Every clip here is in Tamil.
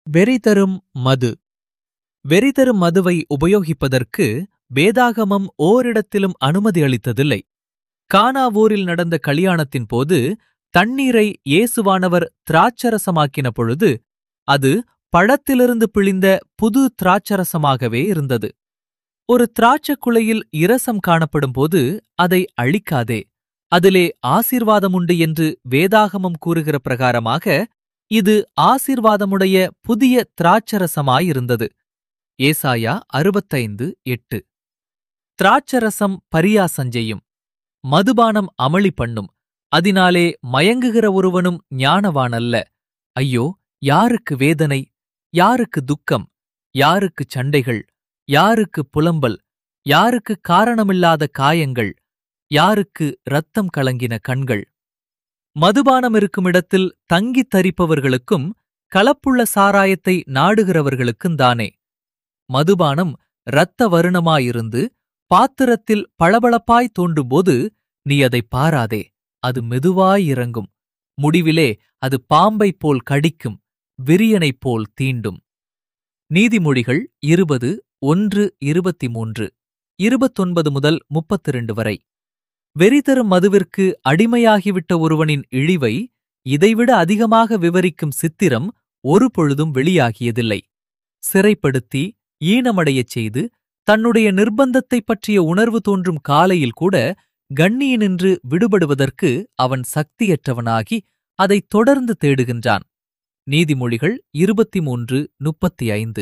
வெறிதரும் மது வெறிதரும் மதுவை உபயோகிப்பதற்கு வேதாகமம் ஓரிடத்திலும் அனுமதி அளித்ததில்லை கானாவூரில் நடந்த கல்யாணத்தின் போது தண்ணீரை இயேசுவானவர் திராட்சரசமாக்கின பொழுது அது பழத்திலிருந்து பிழிந்த புது திராட்சரசமாகவே இருந்தது ஒரு திராட்சக் குலையில் இரசம் காணப்படும்போது அதை அழிக்காதே அதிலே ஆசீர்வாதமுண்டு என்று வேதாகமம் கூறுகிற பிரகாரமாக இது ஆசீர்வாதமுடைய புதிய திராட்சரசமாயிருந்தது ஏசாயா அறுபத்தைந்து எட்டு திராட்சரசம் பரியாசஞ்செய்யும் மதுபானம் அமளி பண்ணும் அதனாலே மயங்குகிற ஒருவனும் ஞானவானல்ல ஐயோ யாருக்கு வேதனை யாருக்கு துக்கம் யாருக்கு சண்டைகள் யாருக்கு புலம்பல் யாருக்கு காரணமில்லாத காயங்கள் யாருக்கு இரத்தம் கலங்கின கண்கள் மதுபானம் இருக்கும் இடத்தில் தங்கித் தரிப்பவர்களுக்கும் கலப்புள்ள சாராயத்தை நாடுகிறவர்களுக்கும் தானே மதுபானம் இரத்த வருணமாயிருந்து பாத்திரத்தில் பளபளப்பாய் தோன்றும்போது நீ அதை பாராதே அது மெதுவாய் இறங்கும் முடிவிலே அது பாம்பைப் போல் கடிக்கும் விரியனைப் போல் தீண்டும் நீதிமொழிகள் இருபது ஒன்று இருபத்தி மூன்று இருபத்தொன்பது முதல் முப்பத்திரண்டு வரை வெறிதரும் மதுவிற்கு அடிமையாகிவிட்ட ஒருவனின் இழிவை இதைவிட அதிகமாக விவரிக்கும் சித்திரம் ஒரு பொழுதும் வெளியாகியதில்லை சிறைப்படுத்தி ஈனமடையச் செய்து தன்னுடைய நிர்பந்தத்தைப் பற்றிய உணர்வு தோன்றும் காலையில் கூட கண்ணியினின்று விடுபடுவதற்கு அவன் சக்தியற்றவனாகி அதைத் தொடர்ந்து தேடுகின்றான் நீதிமொழிகள் இருபத்தி மூன்று முப்பத்தி ஐந்து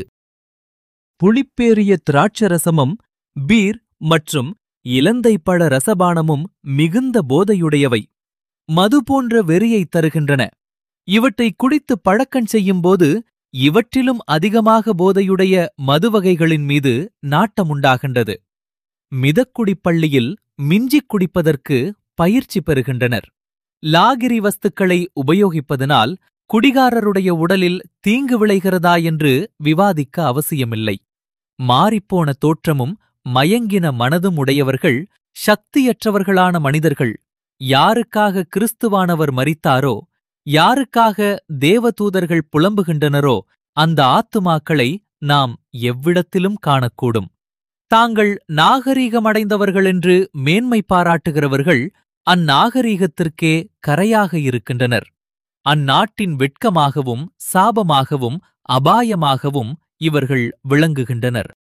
புளிப்பேறிய திராட்சரசமும் பீர் மற்றும் இலந்தை பழ ரசபானமும் மிகுந்த போதையுடையவை மது போன்ற வெறியைத் தருகின்றன இவற்றை குடித்து பழக்கன் செய்யும்போது இவற்றிலும் அதிகமாக போதையுடைய மது வகைகளின் மீது நாட்டமுண்டாகின்றது மிதக்குடிப் பள்ளியில் மிஞ்சிக் குடிப்பதற்கு பயிற்சி பெறுகின்றனர் லாகிரி வஸ்துக்களை உபயோகிப்பதனால் குடிகாரருடைய உடலில் தீங்கு விளைகிறதா என்று விவாதிக்க அவசியமில்லை மாறிப்போன தோற்றமும் மயங்கின மனதும் உடையவர்கள் சக்தியற்றவர்களான மனிதர்கள் யாருக்காக கிறிஸ்துவானவர் மரித்தாரோ யாருக்காக தேவதூதர்கள் புலம்புகின்றனரோ அந்த ஆத்துமாக்களை நாம் எவ்விடத்திலும் காணக்கூடும் தாங்கள் நாகரீகமடைந்தவர்கள் என்று மேன்மை பாராட்டுகிறவர்கள் அந்நாகரீகத்திற்கே கரையாக இருக்கின்றனர் அந்நாட்டின் வெட்கமாகவும் சாபமாகவும் அபாயமாகவும் இவர்கள் விளங்குகின்றனர்